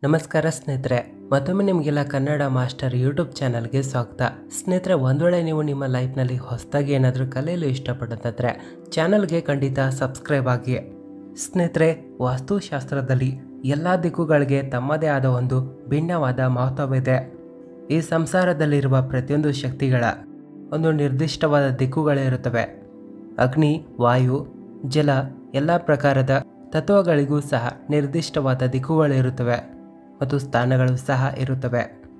ನಮಸ್ಕಾರ ಸ್ನೇಹಿತರೆ ಮತ್ತೊಮ್ಮೆ ನಿಮಗೆಲ್ಲ ಕನ್ನಡ ಮಾಸ್ಟರ್ ಯೂಟ್ಯೂಬ್ ಚಾನಲ್ಗೆ ಸ್ವಾಗತ ಸ್ನೇಹಿತರೆ ಒಂದು ವೇಳೆ ನೀವು ನಿಮ್ಮ ಲೈಫ್ನಲ್ಲಿ ಹೊಸದಾಗಿ ಏನಾದರೂ ಕಲಿಯಲು ಇಷ್ಟಪಡೋದಾದರೆ ಚಾನಲ್ಗೆ ಖಂಡಿತ ಸಬ್ಸ್ಕ್ರೈಬ್ ಆಗಿ ಸ್ನೇಹಿತರೆ ವಾಸ್ತುಶಾಸ್ತ್ರದಲ್ಲಿ ಎಲ್ಲ ದಿಕ್ಕುಗಳಿಗೆ ತಮ್ಮದೇ ಆದ ಒಂದು ಭಿನ್ನವಾದ ಮಹತ್ವವಿದೆ ಈ ಸಂಸಾರದಲ್ಲಿರುವ ಪ್ರತಿಯೊಂದು ಶಕ್ತಿಗಳ ಒಂದು ನಿರ್ದಿಷ್ಟವಾದ ದಿಕ್ಕುಗಳಿರುತ್ತವೆ ಅಗ್ನಿ ವಾಯು ಜಲ ಎಲ್ಲ ಪ್ರಕಾರದ ತತ್ವಗಳಿಗೂ ಸಹ ನಿರ್ದಿಷ್ಟವಾದ ದಿಕ್ಕುಗಳಿರುತ್ತವೆ ಮತ್ತು ಸ್ಥಾನಗಳು ಸಹ ಇರುತ್ತವೆ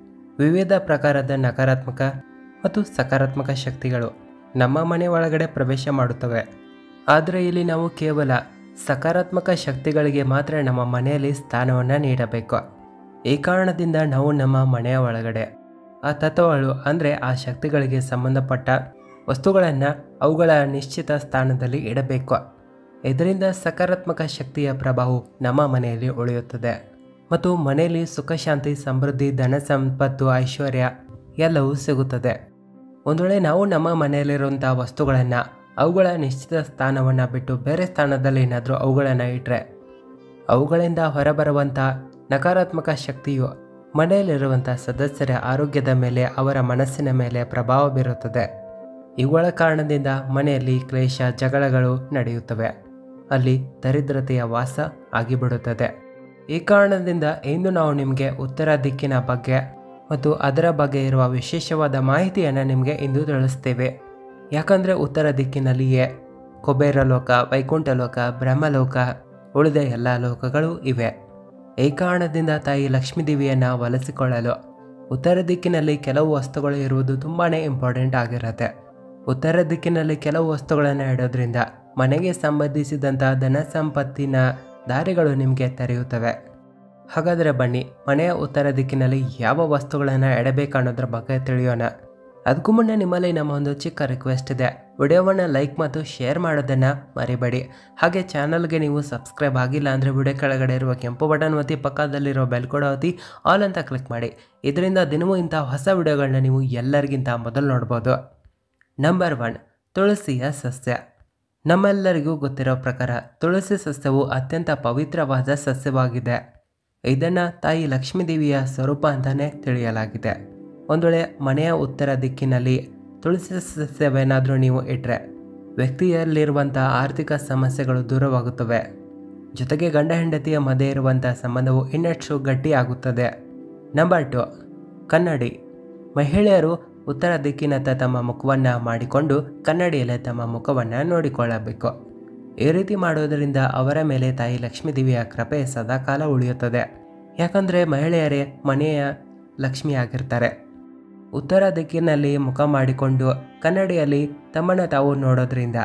ವಿವಿಧ ಪ್ರಕಾರದ ನಕಾರಾತ್ಮಕ ಮತ್ತು ಸಕಾರಾತ್ಮಕ ಶಕ್ತಿಗಳು ನಮ್ಮ ಮನೆ ಒಳಗಡೆ ಪ್ರವೇಶ ಮಾಡುತ್ತವೆ ಆದರೆ ಇಲ್ಲಿ ನಾವು ಕೇವಲ ಸಕಾರಾತ್ಮಕ ಶಕ್ತಿಗಳಿಗೆ ಮಾತ್ರ ನಮ್ಮ ಮನೆಯಲ್ಲಿ ಸ್ಥಾನವನ್ನು ನೀಡಬೇಕು ಈ ಕಾರಣದಿಂದ ನಾವು ನಮ್ಮ ಮನೆಯ ಒಳಗಡೆ ಆ ತತ್ವಗಳು ಅಂದರೆ ಆ ಶಕ್ತಿಗಳಿಗೆ ಸಂಬಂಧಪಟ್ಟ ವಸ್ತುಗಳನ್ನು ಅವುಗಳ ನಿಶ್ಚಿತ ಸ್ಥಾನದಲ್ಲಿ ಇಡಬೇಕು ಇದರಿಂದ ಸಕಾರಾತ್ಮಕ ಶಕ್ತಿಯ ಪ್ರಭಾವವು ನಮ್ಮ ಮನೆಯಲ್ಲಿ ಉಳಿಯುತ್ತದೆ ಮತ್ತು ಮನೆಯಲ್ಲಿ ಸುಖ ಶಾಂತಿ ಸಮೃದ್ಧಿ ಧನ ಸಂಪತ್ತು ಐಶ್ವರ್ಯ ಎಲ್ಲವೂ ಸಿಗುತ್ತದೆ ಒಂದು ವೇಳೆ ನಾವು ನಮ್ಮ ಮನೆಯಲ್ಲಿರುವಂಥ ವಸ್ತುಗಳನ್ನು ಅವುಗಳ ನಿಶ್ಚಿತ ಸ್ಥಾನವನ್ನು ಬಿಟ್ಟು ಬೇರೆ ಸ್ಥಾನದಲ್ಲಿ ಏನಾದರೂ ಅವುಗಳನ್ನು ಇಟ್ಟರೆ ಅವುಗಳಿಂದ ಹೊರಬರುವಂಥ ನಕಾರಾತ್ಮಕ ಶಕ್ತಿಯು ಮನೆಯಲ್ಲಿರುವಂಥ ಸದಸ್ಯರ ಆರೋಗ್ಯದ ಮೇಲೆ ಅವರ ಮನಸ್ಸಿನ ಮೇಲೆ ಪ್ರಭಾವ ಬೀರುತ್ತದೆ ಇವುಗಳ ಕಾರಣದಿಂದ ಮನೆಯಲ್ಲಿ ಕ್ಲೇಶ ಜಗಳಗಳು ನಡೆಯುತ್ತವೆ ಅಲ್ಲಿ ದರಿದ್ರತೆಯ ವಾಸ ಆಗಿಬಿಡುತ್ತದೆ ಈ ಕಾರಣದಿಂದ ಇಂದು ನಾವು ನಿಮಗೆ ಉತ್ತರ ದಿಕ್ಕಿನ ಬಗ್ಗೆ ಮತ್ತು ಅದರ ಬಗ್ಗೆ ಇರುವ ವಿಶೇಷವಾದ ಮಾಹಿತಿಯನ್ನು ನಿಮಗೆ ಇಂದು ತಿಳಿಸ್ತೇವೆ ಯಾಕಂದರೆ ಉತ್ತರ ದಿಕ್ಕಿನಲ್ಲಿಯೇ ಕುಬೇರ ಲೋಕ ವೈಕುಂಠ ಲೋಕ ಬ್ರಹ್ಮಲೋಕ ಉಳಿದ ಎಲ್ಲ ಲೋಕಗಳು ಇವೆ ಈ ಕಾರಣದಿಂದ ತಾಯಿ ಲಕ್ಷ್ಮೀದೇವಿಯನ್ನು ಒಲಿಸಿಕೊಳ್ಳಲು ಉತ್ತರ ದಿಕ್ಕಿನಲ್ಲಿ ಕೆಲವು ವಸ್ತುಗಳು ಇರುವುದು ತುಂಬಾ ಇಂಪಾರ್ಟೆಂಟ್ ಆಗಿರುತ್ತೆ ಉತ್ತರ ದಿಕ್ಕಿನಲ್ಲಿ ಕೆಲವು ವಸ್ತುಗಳನ್ನು ಇಡೋದ್ರಿಂದ ಮನೆಗೆ ಸಂಬಂಧಿಸಿದಂಥ ಧನ ಸಂಪತ್ತಿನ ದಾರಿಗಳು ನಿಮಗೆ ತೆರೆಯುತ್ತವೆ ಹಾಗಾದರೆ ಬನ್ನಿ ಮನೆಯ ಉತ್ತರ ದಿಕ್ಕಿನಲ್ಲಿ ಯಾವ ವಸ್ತುಗಳನ್ನು ಇಡಬೇಕು ಅನ್ನೋದ್ರ ಬಗ್ಗೆ ತಿಳಿಯೋಣ ಅದಕ್ಕೂ ಮುನ್ನ ನಿಮ್ಮಲ್ಲಿ ನಮ್ಮ ಒಂದು ಚಿಕ್ಕ ರಿಕ್ವೆಸ್ಟ್ ಇದೆ ವಿಡಿಯೋವನ್ನು ಲೈಕ್ ಮತ್ತು ಶೇರ್ ಮಾಡೋದನ್ನು ಮರಿಬೇಡಿ ಹಾಗೆ ಚಾನಲ್ಗೆ ನೀವು ಸಬ್ಸ್ಕ್ರೈಬ್ ಆಗಿಲ್ಲ ಅಂದರೆ ವಿಡಿಯೋ ಕೆಳಗಡೆ ಇರುವ ಕೆಂಪು ಬಟನ್ ಒತ್ತಿ ಪಕ್ಕದಲ್ಲಿರೋ ಬೆಲ್ ಕೂಡ ಒತ್ತಿ ಆಲ್ ಅಂತ ಕ್ಲಿಕ್ ಮಾಡಿ ಇದರಿಂದ ದಿನವೂ ಇಂಥ ಹೊಸ ವಿಡಿಯೋಗಳನ್ನ ನೀವು ಎಲ್ಲರಿಗಿಂತ ಮೊದಲು ನೋಡ್ಬೋದು ನಂಬರ್ ಒನ್ ತುಳಸಿಯ ಸಸ್ಯ ನಮ್ಮೆಲ್ಲರಿಗೂ ಗೊತ್ತಿರೋ ಪ್ರಕಾರ ತುಳಸಿ ಸಸ್ಯವು ಅತ್ಯಂತ ಪವಿತ್ರವಾದ ಸಸ್ಯವಾಗಿದೆ ಇದನ್ನು ತಾಯಿ ಲಕ್ಷ್ಮೀದೇವಿಯ ಸ್ವರೂಪ ಅಂತಲೇ ತಿಳಿಯಲಾಗಿದೆ ಒಂದು ವೇಳೆ ಮನೆಯ ಉತ್ತರ ದಿಕ್ಕಿನಲ್ಲಿ ತುಳಸಿ ಸಸ್ಯವೇನಾದರೂ ನೀವು ಇಟ್ಟರೆ ವ್ಯಕ್ತಿಯಲ್ಲಿರುವಂಥ ಆರ್ಥಿಕ ಸಮಸ್ಯೆಗಳು ದೂರವಾಗುತ್ತವೆ ಜೊತೆಗೆ ಗಂಡ ಹೆಂಡತಿಯ ಮಧ್ಯೆ ಇರುವಂಥ ಸಂಬಂಧವು ಇನ್ನಷ್ಟು ಗಟ್ಟಿಯಾಗುತ್ತದೆ ನಂಬರ್ ಟು ಕನ್ನಡಿ ಮಹಿಳೆಯರು ಉತ್ತರ ದಿಕ್ಕಿನತ್ತ ತಮ್ಮ ಮುಖವನ್ನು ಮಾಡಿಕೊಂಡು ಕನ್ನಡಿಯಲ್ಲೇ ತಮ್ಮ ಮುಖವನ್ನು ನೋಡಿಕೊಳ್ಳಬೇಕು ಈ ರೀತಿ ಮಾಡೋದರಿಂದ ಅವರ ಮೇಲೆ ತಾಯಿ ಲಕ್ಷ್ಮೀದೇವಿಯ ಕೃಪೆ ಸದಾಕಾಲ ಉಳಿಯುತ್ತದೆ ಯಾಕಂದರೆ ಮಹಿಳೆಯರೇ ಮನೆಯ ಲಕ್ಷ್ಮಿಯಾಗಿರ್ತಾರೆ ಉತ್ತರ ದಿಕ್ಕಿನಲ್ಲಿ ಮುಖ ಮಾಡಿಕೊಂಡು ಕನ್ನಡಿಯಲ್ಲಿ ತಮ್ಮನ್ನು ತಾವು ನೋಡೋದ್ರಿಂದ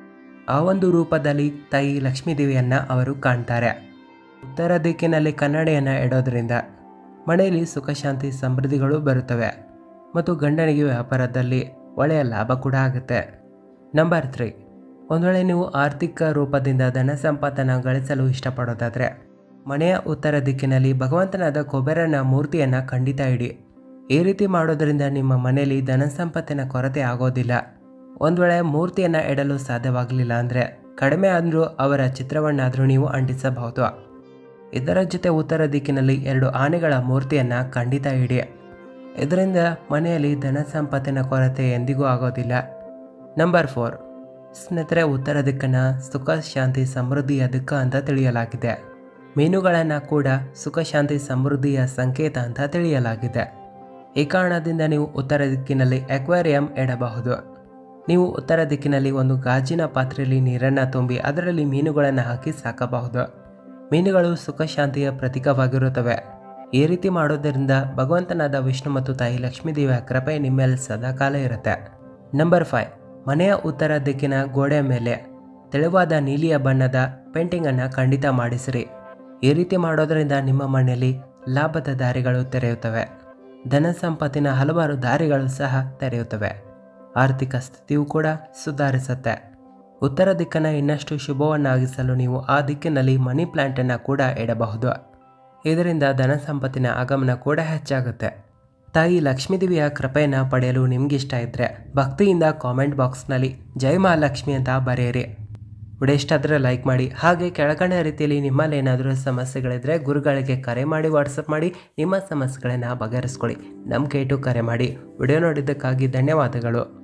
ಆ ಒಂದು ರೂಪದಲ್ಲಿ ತಾಯಿ ಲಕ್ಷ್ಮೀದೇವಿಯನ್ನು ಅವರು ಕಾಣ್ತಾರೆ ಉತ್ತರ ದಿಕ್ಕಿನಲ್ಲಿ ಕನ್ನಡಿಯನ್ನು ಇಡೋದ್ರಿಂದ ಮನೆಯಲ್ಲಿ ಸುಖ ಶಾಂತಿ ಸಮೃದ್ಧಿಗಳು ಬರುತ್ತವೆ ಮತ್ತು ಗಂಡನಿಗೆ ವ್ಯಾಪಾರದಲ್ಲಿ ಒಳ್ಳೆಯ ಲಾಭ ಕೂಡ ಆಗುತ್ತೆ ನಂಬರ್ ತ್ರೀ ಒಂದು ವೇಳೆ ನೀವು ಆರ್ಥಿಕ ರೂಪದಿಂದ ಧನ ಸಂಪತ್ತನ್ನು ಗಳಿಸಲು ಇಷ್ಟಪಡೋದಾದರೆ ಮನೆಯ ಉತ್ತರ ದಿಕ್ಕಿನಲ್ಲಿ ಭಗವಂತನಾದ ಕುಬೇರನ ಮೂರ್ತಿಯನ್ನು ಖಂಡಿತ ಇಡಿ ಈ ರೀತಿ ಮಾಡೋದರಿಂದ ನಿಮ್ಮ ಮನೆಯಲ್ಲಿ ಧನ ಸಂಪತ್ತಿನ ಕೊರತೆ ಆಗೋದಿಲ್ಲ ಒಂದು ವೇಳೆ ಮೂರ್ತಿಯನ್ನು ಇಡಲು ಸಾಧ್ಯವಾಗಲಿಲ್ಲ ಅಂದರೆ ಕಡಿಮೆ ಆದರೂ ಅವರ ಚಿತ್ರವನ್ನಾದರೂ ನೀವು ಅಂಟಿಸಬಹುದು ಇದರ ಜೊತೆ ಉತ್ತರ ದಿಕ್ಕಿನಲ್ಲಿ ಎರಡು ಆನೆಗಳ ಮೂರ್ತಿಯನ್ನು ಖಂಡಿತ ಇಡಿ ಇದರಿಂದ ಮನೆಯಲ್ಲಿ ಧನ ಸಂಪತ್ತಿನ ಕೊರತೆ ಎಂದಿಗೂ ಆಗೋದಿಲ್ಲ ನಂಬರ್ ಫೋರ್ ಸ್ನೇಹಿತರೆ ಉತ್ತರ ದಿಕ್ಕನ್ನು ಸುಖ ಶಾಂತಿ ಸಮೃದ್ಧಿಯ ದಿಕ್ಕ ಅಂತ ತಿಳಿಯಲಾಗಿದೆ ಮೀನುಗಳನ್ನು ಕೂಡ ಸುಖ ಶಾಂತಿ ಸಮೃದ್ಧಿಯ ಸಂಕೇತ ಅಂತ ತಿಳಿಯಲಾಗಿದೆ ಈ ಕಾರಣದಿಂದ ನೀವು ಉತ್ತರ ದಿಕ್ಕಿನಲ್ಲಿ ಎಕ್ವೇರಿಯಂ ಇಡಬಹುದು ನೀವು ಉತ್ತರ ದಿಕ್ಕಿನಲ್ಲಿ ಒಂದು ಗಾಜಿನ ಪಾತ್ರೆಯಲ್ಲಿ ನೀರನ್ನು ತುಂಬಿ ಅದರಲ್ಲಿ ಮೀನುಗಳನ್ನು ಹಾಕಿ ಸಾಕಬಹುದು ಮೀನುಗಳು ಸುಖ ಶಾಂತಿಯ ಪ್ರತೀಕವಾಗಿರುತ್ತವೆ ಈ ರೀತಿ ಮಾಡೋದರಿಂದ ಭಗವಂತನಾದ ವಿಷ್ಣು ಮತ್ತು ತಾಯಿ ಲಕ್ಷ್ಮೀದೇವಿಯ ಕೃಪೆ ನಿಮ್ಮೇಲೆ ಸದಾಕಾಲ ಇರುತ್ತೆ ನಂಬರ್ ಫೈವ್ ಮನೆಯ ಉತ್ತರ ದಿಕ್ಕಿನ ಗೋಡೆಯ ಮೇಲೆ ತೆಳುವಾದ ನೀಲಿಯ ಬಣ್ಣದ ಪೇಂಟಿಂಗನ್ನು ಖಂಡಿತ ಮಾಡಿಸಿರಿ ಈ ರೀತಿ ಮಾಡೋದರಿಂದ ನಿಮ್ಮ ಮನೆಯಲ್ಲಿ ಲಾಭದ ದಾರಿಗಳು ತೆರೆಯುತ್ತವೆ ಧನ ಸಂಪತ್ತಿನ ಹಲವಾರು ದಾರಿಗಳು ಸಹ ತೆರೆಯುತ್ತವೆ ಆರ್ಥಿಕ ಸ್ಥಿತಿಯೂ ಕೂಡ ಸುಧಾರಿಸುತ್ತೆ ಉತ್ತರ ದಿಕ್ಕನ್ನು ಇನ್ನಷ್ಟು ಶುಭವನ್ನಾಗಿಸಲು ನೀವು ಆ ದಿಕ್ಕಿನಲ್ಲಿ ಮನಿ ಪ್ಲ್ಯಾಂಟನ್ನು ಕೂಡ ಇಡಬಹುದು ಇದರಿಂದ ಧನ ಸಂಪತ್ತಿನ ಆಗಮನ ಕೂಡ ಹೆಚ್ಚಾಗುತ್ತೆ ತಾಯಿ ಲಕ್ಷ್ಮೀದೇವಿಯ ಕೃಪೆಯನ್ನು ಪಡೆಯಲು ನಿಮಗಿಷ್ಟ ಇದ್ದರೆ ಭಕ್ತಿಯಿಂದ ಕಾಮೆಂಟ್ ಬಾಕ್ಸ್ನಲ್ಲಿ ಜೈ ಮಹಾಲಕ್ಷ್ಮಿ ಅಂತ ಬರೆಯಿರಿ ವಿಡಿಯೋ ಇಷ್ಟ ಆದರೆ ಲೈಕ್ ಮಾಡಿ ಹಾಗೆ ಕೆಳಗಡೆ ರೀತಿಯಲ್ಲಿ ನಿಮ್ಮಲ್ಲಿ ಏನಾದರೂ ಸಮಸ್ಯೆಗಳಿದ್ರೆ ಗುರುಗಳಿಗೆ ಕರೆ ಮಾಡಿ ವಾಟ್ಸಪ್ ಮಾಡಿ ನಿಮ್ಮ ಸಮಸ್ಯೆಗಳನ್ನು ಬಗೆಹರಿಸ್ಕೊಳ್ಳಿ ನಮ್ಮ ಕೇಟು ಕರೆ ಮಾಡಿ ವಿಡಿಯೋ ನೋಡಿದ್ದಕ್ಕಾಗಿ ಧನ್ಯವಾದಗಳು